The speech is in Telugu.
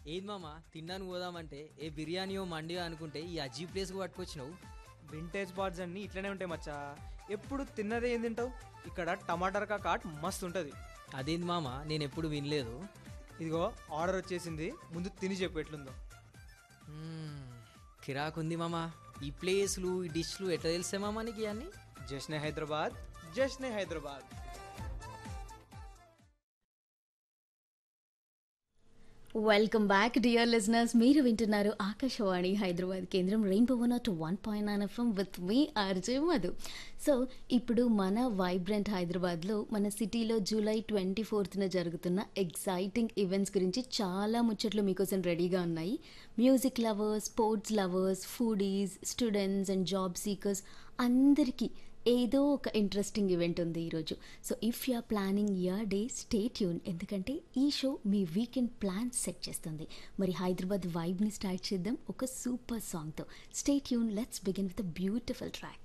ఏది మామ తిన్నాను పోదామంటే ఏ బిర్యానీయో మండియో అనుకుంటే ఈ అజీ ప్లేస్కి పట్టుకొచ్చినావు వింటేజ్ బార్డ్స్ అన్నీ ఇట్లనే ఉంటాయి మచ్చా ఎప్పుడు తిన్నదే ఏం తింటావు ఇక్కడ టమాటర్ కాట్ మస్తు ఉంటుంది అదేంది మామ నేను ఎప్పుడు వినలేదు ఇదిగో ఆర్డర్ వచ్చేసింది ముందు తిని చెప్పు ఎట్లుందో మ్మ్, కిరాకుంది మామ ఈ ప్లేస్లు ఈ డిష్లు ఎట్లా తెలిసే మామ నీకు ఇవన్నీ Jashne Hyderabad Jashne Hyderabad welcome back dear listeners మీరు వింటున్నారు ఆకాశవాణి హైదరాబాద్ కేంద్రం rainbow one nought one point nine FM with మీ ఆర్జే మధు సో ఇప్పుడు మన వైబ్రెంట్ హైదరాబాద్లో మన సిటీలో జూలై ట్వంటీ ఫోర్త్న జరుగుతున్న ఎగ్జైటింగ్ ఈవెంట్స్ గురించి చాలా ముచ్చట్లు మీకోసం రెడీగా ఉన్నాయి music lovers sports lovers foodies students and job seekers అందరికీ ఏదో ఒక ఇంట్రెస్టింగ్ ఈవెంట్ ఉంది ఈరోజు so if you are planning your day stay tune ఎందుకంటే ఈ షో మీ వీకెండ్ ప్లాన్ సెట్ చేస్తుంది మరి హైదరాబాద్ వైబ్ని స్టార్ట్ చేద్దాం ఒక సూపర్ సాంగ్తో stay tune let's begin with a beautiful track